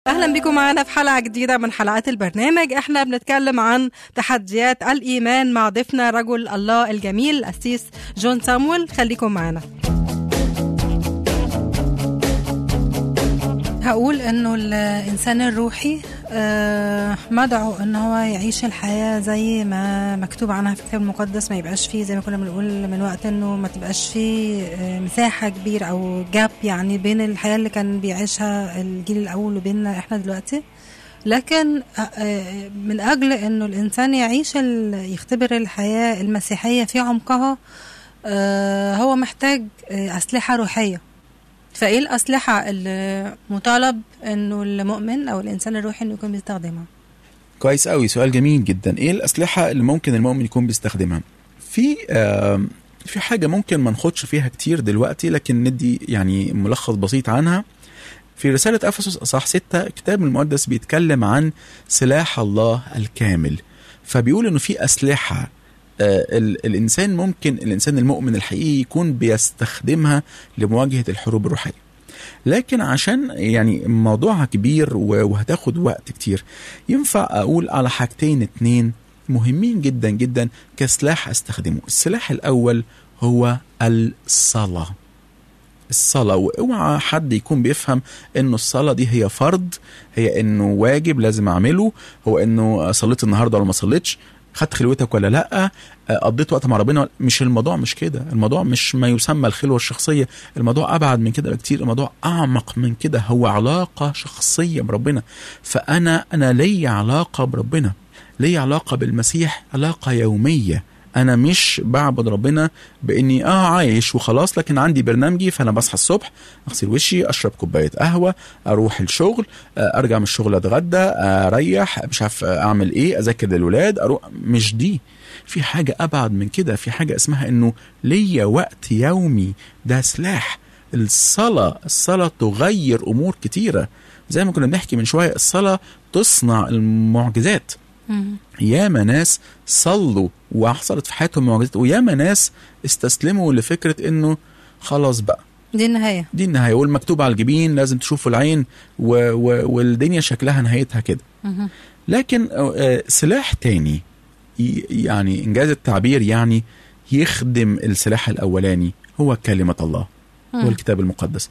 اهلا بكم معنا في حلقه جديده من حلقات البرنامج احنا بنتكلم عن تحديات الايمان مع ضيفنا رجل الله الجميل القسيس جون سامويل خليكم معنا هقول انه الانسان الروحي آه، مدعو ان هو يعيش الحياه زي ما مكتوب عنها في الكتاب المقدس ما يبقاش فيه زي ما كنا بنقول من وقت انه ما تبقاش فيه آه، مساحه كبيره او جاب يعني بين الحياه اللي كان بيعيشها الجيل الاول وبيننا احنا دلوقتي لكن آه، من اجل انه الانسان يعيش ال- يختبر الحياه المسيحيه في عمقها آه، هو محتاج آه، اسلحه روحيه فايه الاسلحه اللي مطالب انه المؤمن او الانسان الروحي انه يكون بيستخدمها كويس قوي سؤال جميل جدا ايه الاسلحه اللي ممكن المؤمن يكون بيستخدمها في آم، في حاجه ممكن ما ناخدش فيها كتير دلوقتي لكن ندي يعني ملخص بسيط عنها في رسالة أفسس أصحاح 6 الكتاب المقدس بيتكلم عن سلاح الله الكامل فبيقول إنه في أسلحة آه، ال- الإنسان ممكن الإنسان المؤمن الحقيقي يكون بيستخدمها لمواجهة الحروب الروحية لكن عشان يعني موضوعها كبير و- وهتاخد وقت كتير ينفع أقول على حاجتين اتنين مهمين جدا جدا كسلاح استخدمه السلاح الأول هو الصلاة الصلاة واوعى حد يكون بيفهم انه الصلاة دي هي فرض هي انه واجب لازم اعمله هو انه صليت النهارده ولا ما صليتش خدت خلوتك ولا لا قضيت وقت مع ربنا ولا- مش الموضوع مش كده الموضوع مش ما يسمى الخلوة الشخصية الموضوع ابعد من كده بكتير الموضوع اعمق من كده هو علاقة شخصية بربنا فانا انا لي علاقة بربنا لي علاقة بالمسيح علاقة يومية انا مش بعبد ربنا باني اه عايش وخلاص لكن عندي برنامجي فانا بصحى الصبح اغسل وشي اشرب كوبايه قهوه اروح الشغل آه، ارجع من الشغل اتغدى اريح مش عارف اعمل ايه اذاكر للولاد اروح مش دي في حاجه ابعد من كده في حاجه اسمها انه ليا وقت يومي ده سلاح الصلاه الصلاه تغير امور كتيره زي ما كنا بنحكي من شويه الصلاه تصنع المعجزات ياما ناس صلوا وحصلت في حياتهم معجزات وياما ناس استسلموا لفكره انه خلاص بقى دي النهايه دي النهايه والمكتوب على الجبين لازم تشوفوا العين و و والدنيا شكلها نهايتها كده مهم. لكن آه، سلاح تاني ي- يعني انجاز التعبير يعني يخدم السلاح الاولاني هو كلمه الله هو مم. الكتاب المقدس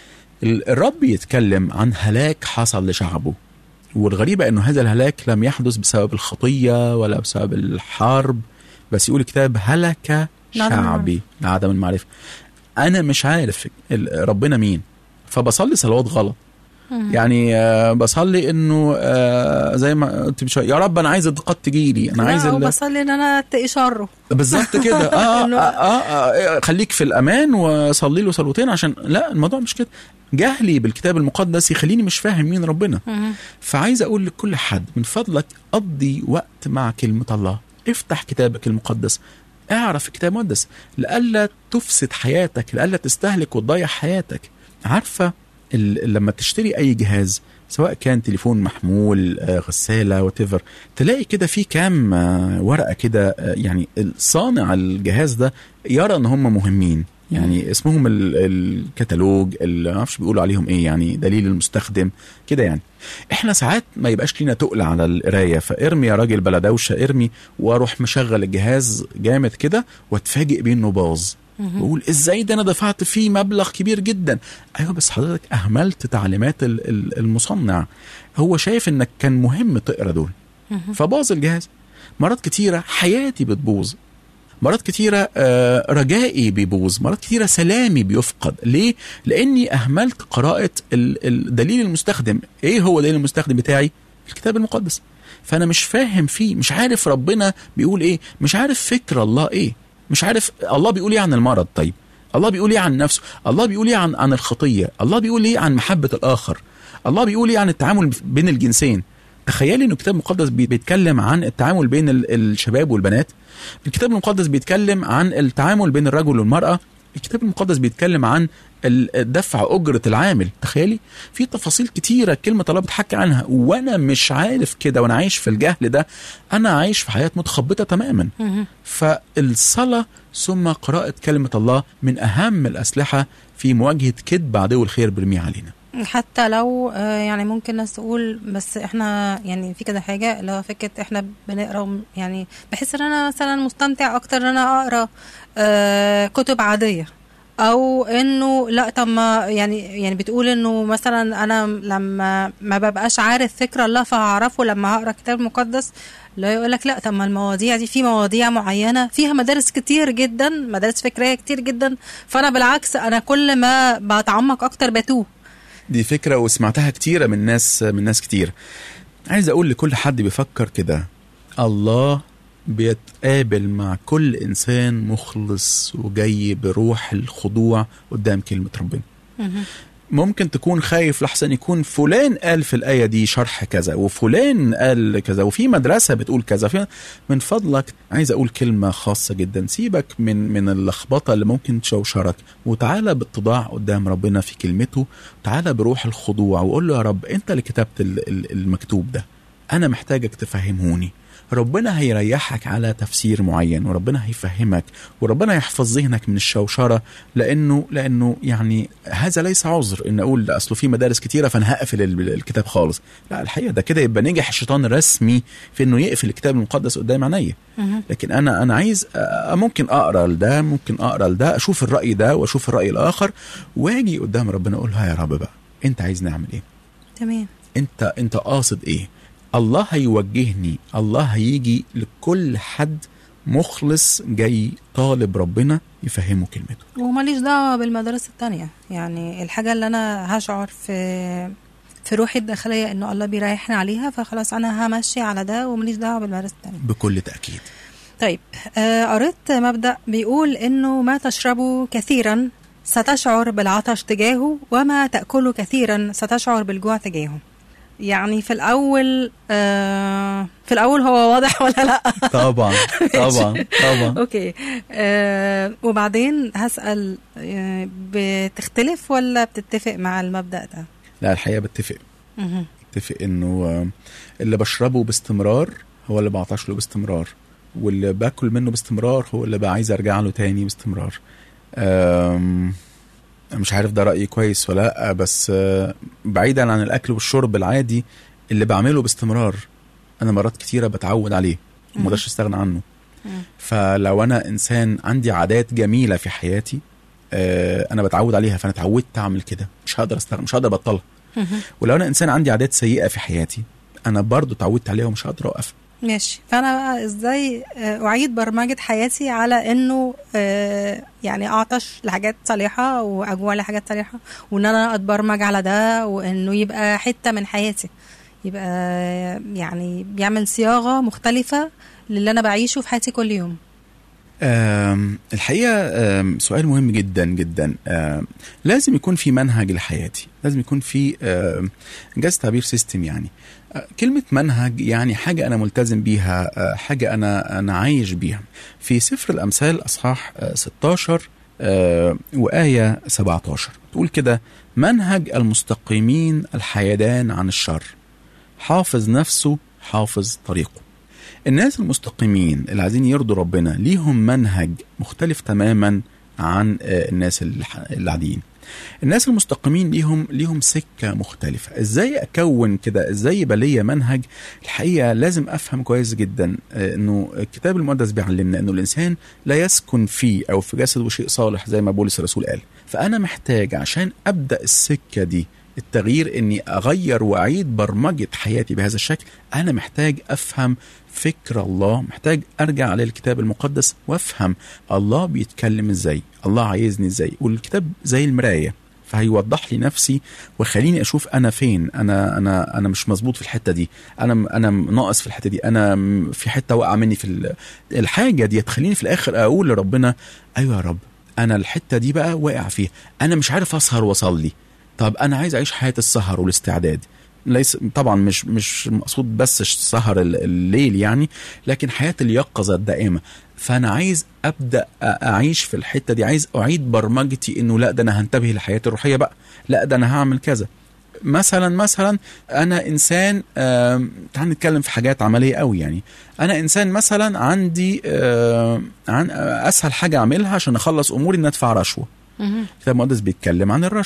ال- الرب يتكلم عن هلاك حصل لشعبه والغريبة أنه هذا الهلاك لم يحدث بسبب الخطية ولا بسبب الحرب بس يقول الكتاب هلك لعدم شعبي لعدم المعرفة أنا مش عارف ال- ربنا مين فبصلي صلوات غلط مم. يعني آه، بصلي انه آه، زي ما قلت من شويه يا رب انا عايز الضغط تجيلي انا عايز لا ال- وبصلي ان انا اتقي شره بالظبط كده آه, آه, إنه- آه, آه, آه خليك في الامان وصلي له صلوتين عشان لا الموضوع مش كده جهلي بالكتاب المقدس يخليني مش فاهم مين ربنا مهم. فعايز اقول لكل حد من فضلك قضي وقت مع كلمه الله افتح كتابك المقدس اعرف الكتاب المقدس لئلا تفسد حياتك لئلا تستهلك وتضيع حياتك عارفه ال- لما تشتري اي جهاز سواء كان تليفون محمول آه، غساله وتفر تلاقي كده في كام آه، ورقه كده آه، يعني صانع الجهاز ده يرى ان هم مهمين يعني اسمهم ال- الكتالوج اللي ما اعرفش بيقولوا عليهم ايه يعني دليل المستخدم كده يعني احنا ساعات ما يبقاش لينا تقل على القرايه فارمي يا راجل بلا دوشه ارمي واروح مشغل الجهاز جامد كده واتفاجئ بيه انه باظ واقول ازاي ده انا دفعت فيه مبلغ كبير جدا ايوه بس حضرتك اهملت تعليمات ال- ال- المصنع هو شايف انك كان مهم تقرا دول فباظ الجهاز مرات كتيره حياتي بتبوظ مرات كتيرة آه، رجائي بيبوظ مرات كتيرة سلامي بيفقد ليه؟ لأني أهملت قراءة ال- الدليل المستخدم إيه هو دليل المستخدم بتاعي؟ الكتاب المقدس فأنا مش فاهم فيه مش عارف ربنا بيقول إيه مش عارف فكر الله إيه مش عارف الله بيقول إيه عن المرض طيب الله بيقول إيه عن نفسه الله بيقول إيه عن عن الخطية الله بيقول إيه عن محبة الآخر الله بيقول إيه عن التعامل بين الجنسين تخيلي انه الكتاب المقدس بي- بيتكلم عن التعامل بين ال- الشباب والبنات الكتاب المقدس بيتكلم عن التعامل بين الرجل والمرأة الكتاب المقدس بيتكلم عن ال- دفع أجرة العامل تخيلي في تفاصيل كتيرة كلمة الله بتحكي عنها وأنا مش عارف كده وأنا عايش في الجهل ده أنا عايش في حياة متخبطة تماما مهم. فالصلاة ثم قراءة كلمة الله من أهم الأسلحة في مواجهة كذب عدو الخير برميه علينا حتى لو آه، يعني ممكن ناس تقول بس احنا يعني في كده حاجه اللي هو فكره احنا بنقرا وم- يعني بحس ان انا مثلا مستمتع اكتر ان انا اقرا آه، كتب عاديه او انه لا طب ما يعني يعني بتقول انه مثلا انا لما ما ببقاش عارف فكره الله فهعرفه لما هقرا كتاب مقدس لا يقول لك لا طب ما المواضيع دي في مواضيع معينه فيها مدارس كتير جدا مدارس فكريه كتير جدا فانا بالعكس انا كل ما بتعمق اكتر بتوه دي فكرة وسمعتها كتيرة من ناس من ناس كتير عايز أقول لكل حد بيفكر كده الله بيتقابل مع كل إنسان مخلص وجاي بروح الخضوع قدام كلمة ربنا ممكن تكون خايف لحسن يكون فلان قال في الآية دي شرح كذا وفلان قال كذا وفي مدرسة بتقول كذا في من فضلك عايز أقول كلمة خاصة جدا سيبك من من اللخبطة اللي ممكن تشوشرك وتعالى باتضاع قدام ربنا في كلمته تعالى بروح الخضوع وقول له يا رب أنت اللي كتبت ال- ال- المكتوب ده أنا محتاجك تفهمهوني ربنا هيريحك على تفسير معين وربنا هيفهمك وربنا يحفظ ذهنك من الشوشره لانه لانه يعني هذا ليس عذر ان اقول ده اصله في مدارس كتيره فانا هقفل ال- الكتاب خالص لا الحقيقه ده كده يبقى نجح الشيطان رسمي في انه يقفل الكتاب المقدس قدام عينيا لكن انا انا عايز آه، ممكن اقرا لده ممكن اقرا لده اشوف الراي ده واشوف الراي الاخر واجي قدام ربنا اقول ها يا رب بقى انت عايز نعمل ايه تمام انت انت قاصد ايه الله هيوجهني الله هيجي لكل حد مخلص جاي طالب ربنا يفهمه كلمته وماليش دعوه بالمدارس التانية يعني الحاجه اللي انا هشعر في في روحي الداخليه انه الله بيريحني عليها فخلاص انا همشي على ده وماليش دعوه بالمدارس التانية بكل تأكيد طيب آه قريت مبدأ بيقول إنه ما تشربه كثيرا ستشعر بالعطش تجاهه وما تأكله كثيرا ستشعر بالجوع تجاهه يعني في الأول آه في الأول هو واضح ولا لأ طبعا طبعا طبعا أوكي آه وبعدين هسأل آه بتختلف ولا بتتفق مع المبدأ ده؟ لا الحقيقة بتفق مهم. بتفق انه آه، اللي بشربه باستمرار هو اللي بعطش له باستمرار واللي باكل منه باستمرار هو اللي بقى عايز ارجع له تاني باستمرار آم، مش عارف ده رأيي كويس ولا لا بس آه، بعيدا عن الاكل والشرب العادي اللي بعمله باستمرار انا مرات كتيرة بتعود عليه وما اقدرش استغنى عنه مم. فلو انا انسان عندي عادات جميلة في حياتي آه، انا بتعود عليها فانا اتعودت اعمل كده مش هقدر استغنى مش هقدر ابطلها مهم. ولو انا انسان عندي عادات سيئه في حياتي انا برضو اتعودت عليها ومش هقدر اوقف ماشي فانا بقى ازاي آه، اعيد برمجه حياتي على انه آه، يعني اعطش لحاجات صالحه واجوع لحاجات صالحه وان انا اتبرمج على ده وانه يبقى حته من حياتي يبقى آه، يعني بيعمل صياغه مختلفه للي انا بعيشه في حياتي كل يوم آم، الحقيقه آم، سؤال مهم جدا جدا آم، لازم يكون في منهج لحياتي لازم يكون في آم، انجاز تعبير سيستم يعني آه، كلمة منهج يعني حاجة أنا ملتزم بيها آه، حاجة أنا أنا عايش بيها في سفر الأمثال أصحاح آه، 16 آه، وآية 17 تقول كده منهج المستقيمين الحيدان عن الشر حافظ نفسه حافظ طريقه الناس المستقيمين اللي عايزين يرضوا ربنا ليهم منهج مختلف تماما عن آه، الناس الح- العاديين الناس المستقيمين ليهم ليهم سكه مختلفه ازاي اكون كده ازاي يبقى ليا منهج الحقيقه لازم افهم كويس جدا آه، انه الكتاب المقدس بيعلمنا انه الانسان لا يسكن فيه او في جسده شيء صالح زي ما بولس الرسول قال فانا محتاج عشان ابدا السكه دي التغيير اني اغير واعيد برمجه حياتي بهذا الشكل انا محتاج افهم فكر الله محتاج ارجع للكتاب المقدس وافهم الله بيتكلم ازاي الله عايزني ازاي والكتاب زي المرايه فهيوضح لي نفسي ويخليني اشوف انا فين انا انا انا مش مظبوط في الحته دي انا انا ناقص في الحته دي انا م- في حته واقعه مني في ال- الحاجه دي تخليني في الاخر اقول لربنا ايوه يا رب انا الحته دي بقى واقع فيها انا مش عارف اسهر واصلي طب انا عايز اعيش حياه السهر والاستعداد ليس طبعا مش مش مقصود بس سهر ال- الليل يعني لكن حياه اليقظه الدائمه فانا عايز ابدا أ- اعيش في الحته دي عايز اعيد برمجتي انه لا ده انا هنتبه لحياتي الروحيه بقى لا ده انا هعمل كذا مثلا مثلا انا انسان آم، تعال نتكلم في حاجات عمليه قوي يعني انا انسان مثلا عندي آم، عن اسهل حاجه اعملها عشان اخلص اموري ان ادفع رشوه الكتاب المقدس بيتكلم عن الرشوه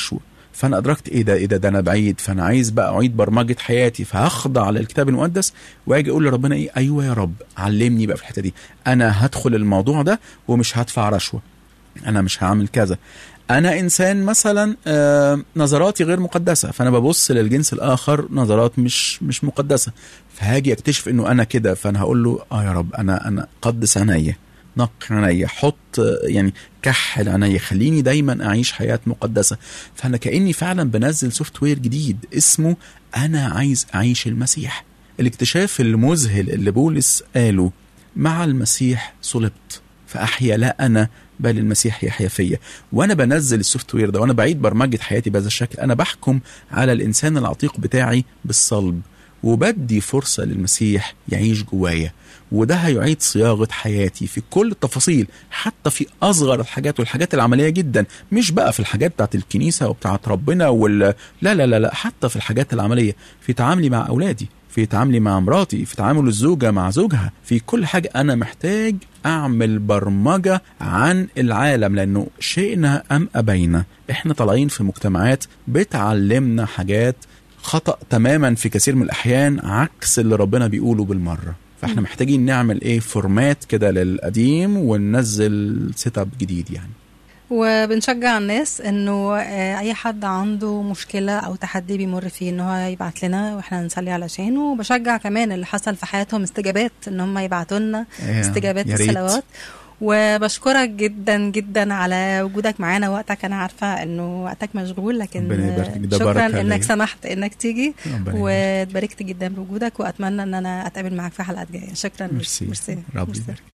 فانا ادركت ايه ده ايه ده ده انا بعيد فانا عايز بقى اعيد برمجه حياتي فهخضع للكتاب المقدس واجي اقول لربنا ايه ايوه يا رب علمني بقى في الحته دي انا هدخل الموضوع ده ومش هدفع رشوه انا مش هعمل كذا انا انسان مثلا آه نظراتي غير مقدسه فانا ببص للجنس الاخر نظرات مش مش مقدسه فهاجي اكتشف انه انا كده فانا هقول له اه يا رب انا انا قدس عينيا نق عينيا حط آه، يعني كحل عينيا خليني دايما اعيش حياه مقدسه فانا كاني فعلا بنزل سوفت وير جديد اسمه انا عايز اعيش المسيح الاكتشاف المذهل اللي بولس قاله مع المسيح صلبت فاحيا لا انا بل المسيح يحيا فيا وانا بنزل السوفت وير ده وانا بعيد برمجه حياتي بهذا الشكل انا بحكم على الانسان العتيق بتاعي بالصلب وبدي فرصه للمسيح يعيش جوايا وده هيعيد صياغه حياتي في كل التفاصيل حتى في اصغر الحاجات والحاجات العمليه جدا مش بقى في الحاجات بتاعت الكنيسه وبتاعت ربنا وال لا لا لا لا حتى في الحاجات العمليه في تعاملي مع اولادي في تعاملي مع مراتي في تعامل الزوجة مع زوجها في كل حاجة أنا محتاج أعمل برمجة عن العالم لأنه شئنا أم أبينا إحنا طالعين في مجتمعات بتعلمنا حاجات خطأ تماما في كثير من الأحيان عكس اللي ربنا بيقوله بالمرة فاحنا محتاجين نعمل ايه فورمات كده للقديم وننزل سيت اب جديد يعني وبنشجع الناس انه آه، اي حد عنده مشكله او تحدي بيمر فيه ان هو يبعت لنا واحنا نصلي علشانه وبشجع كمان اللي حصل في حياتهم استجابات ان هم يبعتوا لنا إيه، استجابات يا ريت. الصلوات وبشكرك جدا جدا على وجودك معانا وقتك انا عارفه انه وقتك مشغول لكن ربنا يبارك فيك، ده شكرا بركة انك ليا. سمحت انك تيجي ربنا يبارك. واتباركت جدا بوجودك واتمنى ان انا اتقابل معاك في حلقات جايه شكرا ميرسي ميرسي ربي ميرسي. يبارك